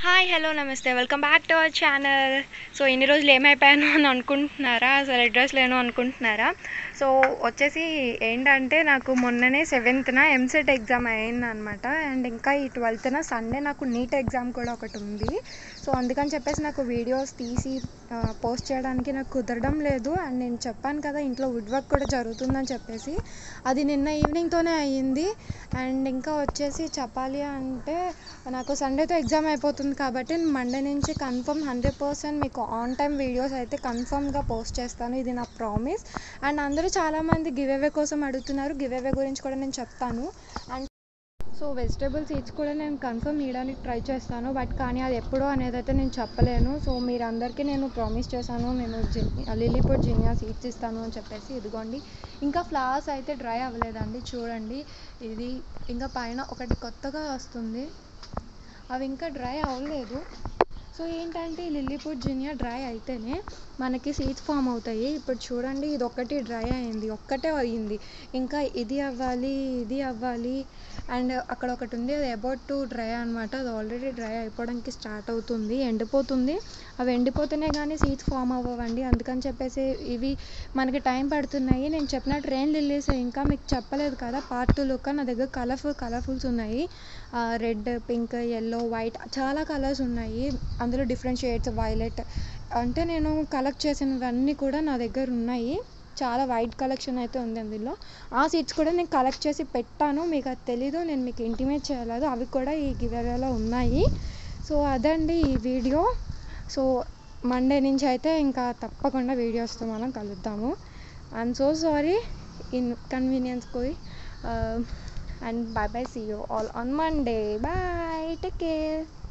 hi hello నమస్తే welcome back to our channel so ఇన్ని రోజులు ఏమైపోయాను అని అనుకుంటున్నారా అసలు అడ్రస్ లేను అనుకుంటున్నారా సో వచ్చేసి ఏంటంటే నాకు మొన్ననే సెవెంత్న ఎంసెట్ ఎగ్జామ్ అయిందనమాట అండ్ ఇంకా ఈ ట్వెల్త్న సండే నాకు నీట్ ఎగ్జామ్ కూడా ఒకటి ఉంది సో అందుకని చెప్పేసి నాకు వీడియోస్ తీసి పోస్ట్ చేయడానికి నాకు కుదరడం లేదు అండ్ నేను చెప్పాను కదా ఇంట్లో వుడ్ వర్క్ కూడా జరుగుతుందని చెప్పేసి అది నిన్న ఈవినింగ్తోనే అయ్యింది అండ్ ఇంకా వచ్చేసి చెప్పాలి అంటే నాకు సండేతో ఎగ్జామ్ అయిపోతుంది కాబట్టి నేను మండే నుంచి కన్ఫర్మ్ హండ్రెడ్ పర్సెంట్ మీకు ఆన్ టైం వీడియోస్ అయితే కన్ఫర్మ్గా పోస్ట్ చేస్తాను ఇది నా ప్రామిస్ అండ్ అందరూ చాలామంది గివ్ అవే కోసం అడుగుతున్నారు గివ్ అవే గురించి కూడా నేను చెప్తాను అండ్ సో వెజిటేబుల్ సీడ్స్ కూడా నేను కన్ఫర్మ్ ఇవ్వడానికి ట్రై చేస్తాను బట్ కానీ అది ఎప్పుడో అనేది అయితే నేను చెప్పలేను సో మీరందరికీ నేను ప్రామిస్ చేశాను నేను జిన్ లిలీపుడ్ జినియా సీడ్స్ ఇస్తాను అని చెప్పేసి ఇదిగోండి ఇంకా ఫ్లవర్స్ అయితే డ్రై అవ్వలేదండి చూడండి ఇది ఇంకా పైన ఒకటి కొత్తగా వస్తుంది అవి ఇంకా డ్రై అవ్వలేదు సో ఏంటంటే ఈ లిల్లీపుడ్ జినియా డ్రై అయితేనే మనకి సీడ్స్ ఫామ్ అవుతాయి ఇప్పుడు చూడండి ఇది ఒక్కటి డ్రై అయింది ఒక్కటే అయ్యింది ఇంకా ఇది అవ్వాలి ఇది అవ్వాలి అండ్ అక్కడ ఒకటి ఉంది అది అబౌట్ టు డ్రై అనమాట అది ఆల్రెడీ డ్రై అయిపోవడానికి స్టార్ట్ అవుతుంది ఎండిపోతుంది అవి ఎండిపోతేనే కానీ సీడ్స్ ఫామ్ అవ్వవండి అందుకని చెప్పేసి ఇవి మనకి టైం పడుతున్నాయి నేను చెప్పినట్టు రెయిన్ లిల్లీస్ ఇంకా మీకు చెప్పలేదు కదా పార్ట్ టూ లుక్ నా దగ్గర కలర్ఫుల్ కలర్ఫుల్స్ ఉన్నాయి రెడ్ పింక్ ఎల్లో వైట్ చాలా కలర్స్ ఉన్నాయి అందులో డిఫరెంట్ షేడ్స్ వైలెట్ అంటే నేను కలెక్ట్ చేసినవన్నీ కూడా నా దగ్గర ఉన్నాయి చాలా వైట్ కలెక్షన్ అయితే ఉంది అందులో ఆ సీడ్స్ కూడా నేను కలెక్ట్ చేసి పెట్టాను మీకు అది తెలీదు నేను మీకు ఇంటిమేట్ చేయలేదు అవి కూడా ఈ గివేవేలో ఉన్నాయి సో అదండి ఈ వీడియో సో మండే నుంచి అయితే ఇంకా తప్పకుండా వీడియోస్తో మనం కలుద్దాము I'm so sorry inconvenience కోయి and bye bye see you all on Monday bye take care